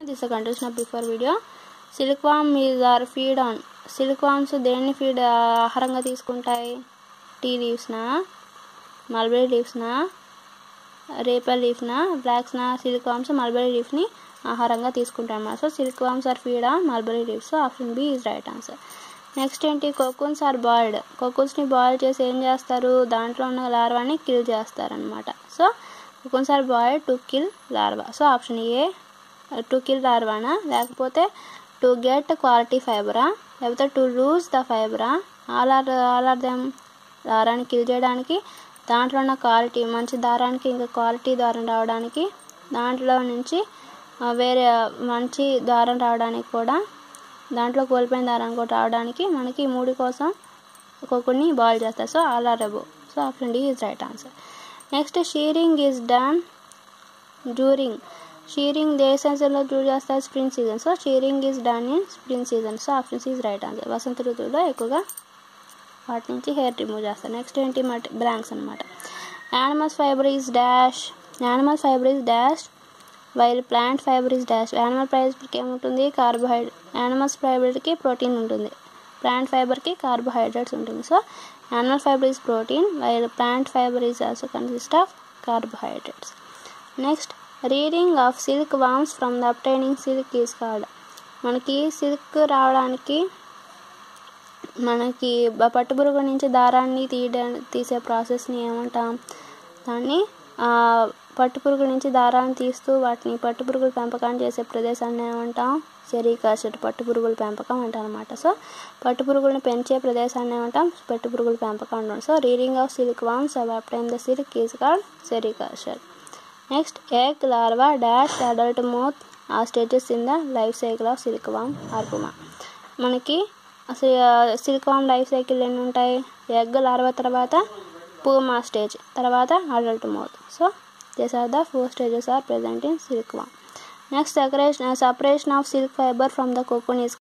this continuation of before video silk worm is are feed on silk worms దేన్ని feed ఆహారంగా తీసుకుంటాయి tea లీవ్స్నా mulberry లీవ్స్నా రేపర్ లీఫ్నా బ్లాక్స్నా సిల్క్ వామ్స్ మల్బరీ లీఫ్ని ఆహారంగా తీసుకుంటాం అన్నమాట so silk worms are feed on mulberry leaves so option B is right answer next ఏంటి కోకున్స్ ఆర్ బాయిల్డ్ కోకున్స్ని బాయిల్ చేసి ఏం చేస్తారు దాంట్లో ఉన్న లార్వాని కిల్ చేస్తారనమాట so cocoons are boiled to kill larva so option A to kill లార్వానా లేకపోతే టు గెట్ క్వాలిటీ ఫైబరా లేకపోతే టు లూజ్ ద ఫైబరా all are all are them దారాన్ని కిల్ చేయడానికి దాంట్లో ఉన్న క్వాలిటీ మంచి దారానికి ఇంకా క్వాలిటీ దారం రావడానికి దాంట్లో నుంచి ఆ, వేరే మంచి దారం రావడానికి కూడా దాంట్లో కోల్పోయిన దారం కూడా రావడానికి మనకి ఈ మూడు కోసం ఒక్కొక్కరిని బాయిల్ చేస్తారు so all are above so option D is right answer next shearing is done during shearing ఏ సీజన్లో డ్యూ చేస్తారు spring season so shearing is done in spring season so option is right answer వసంత ఋతువులో ఎక్కువగా వాటి నుంచి హెయిర్ రిమూవ్ చేస్తారు నెక్స్ట్ ఏంటి మట్ బ్లాంక్స్ అనమాట animals fibre is dash animal fibre is dash while plant fibre is dash animal ఫైబర్కి ఏముంటుంది కార్బోహైడ్రేట్ యానిమల్స్ ఫైబర్కి ప్రోటీన్ ఉంటుంది ప్లాంట్ ఫైబర్కి కార్బోహైడ్రేట్స్ ఉంటుంది so animal fibre is protein while plant fibre is also consist of carbohydrates next rearing of silk worms from the obtaining silk is called మనకి silk రావడానికి మనకి బ- పట్టుపురుగు నుంచి దారాన్ని తీయడానికి తీసే ప్రాసెస్ని ఏమంటాం దాన్ని ఆ, పట్టుపురుగు నుంచి దారాన్ని తీస్తూ వాటిని పట్టుపురుగుల పెంపకం చేసే ప్రదేశాన్ని ఏమంటాం సెరికల్చర్ పట్టుపురుగుల పెంపకం అంటాం అనమాట సో పట్టుపురుగులను పెంచే ప్రదేశాన్ని ఏమంటాం పట్టుపురుగుల పెంపకం అంటాం so rearing of silk worms obtain the silk is called sericulture next egg larva dash adult moth ఆ stages in the life cycle of silk worm ఆర్పుమా మనకి అసలు సిల్క్ వామ్ లైఫ్ సైకిల్ ఎన్ని ఉంటాయి ఎగ్ లార్వా తర్వాత pupa stage తర్వాత adult moth so these are the four stages are present in silk worm next separation separation of silk fibre from the cocoon is